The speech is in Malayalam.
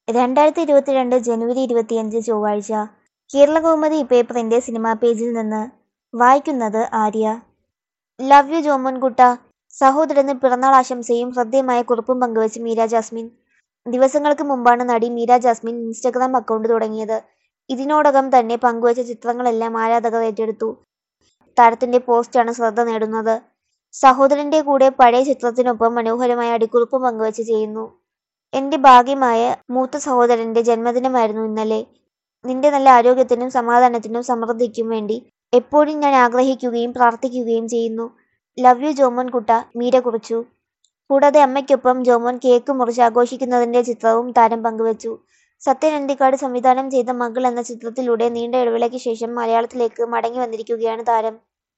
രണ്ടായിരത്തി ഇരുപത്തിരണ്ട് ജനുവരി ഇരുപത്തിയഞ്ച് ചൊവ്വാഴ്ച കേരളകൗമുദി പേപ്പറിന്റെ സിനിമാ പേജിൽ നിന്ന് വായിക്കുന്നത് ആര്യ ലവ് യു ജോമോൻകുട്ട സഹോദരന് പിറന്നാൾ ആശംസയും ഹൃദ്യമായ കുറിപ്പും പങ്കുവച്ച് മീര ജാസ്മിൻ ദിവസങ്ങൾക്ക് മുമ്പാണ് നടി മീര ജാസ്മിൻ ഇൻസ്റ്റഗ്രാം അക്കൗണ്ട് തുടങ്ങിയത് ഇതിനോടകം തന്നെ പങ്കുവച്ച ചിത്രങ്ങളെല്ലാം ആരാധകർ ഏറ്റെടുത്തു താരത്തിന്റെ പോസ്റ്റാണ് ശ്രദ്ധ നേടുന്നത് സഹോദരന്റെ കൂടെ പഴയ ചിത്രത്തിനൊപ്പം മനോഹരമായ അടിക്കുറിപ്പ് പങ്കുവച്ച് ചെയ്യുന്നു എന്റെ ഭാഗ്യമായ മൂത്ത സഹോദരന്റെ ജന്മദിനമായിരുന്നു ഇന്നലെ നിന്റെ നല്ല ആരോഗ്യത്തിനും സമാധാനത്തിനും സമൃദ്ധിക്കും വേണ്ടി എപ്പോഴും ഞാൻ ആഗ്രഹിക്കുകയും പ്രാർത്ഥിക്കുകയും ചെയ്യുന്നു ലവ് യു ജോമോൻ കുട്ട മീര കുറിച്ചു കൂടാതെ അമ്മയ്ക്കൊപ്പം ജോമോൻ കേക്ക് മുറിച്ച് ആഘോഷിക്കുന്നതിന്റെ ചിത്രവും താരം പങ്കുവച്ചു സത്യൻ അന്തിക്കാട് സംവിധാനം ചെയ്ത മകൾ എന്ന ചിത്രത്തിലൂടെ നീണ്ട ഇടവേളയ്ക്ക് ശേഷം മലയാളത്തിലേക്ക് മടങ്ങി വന്നിരിക്കുകയാണ് താരം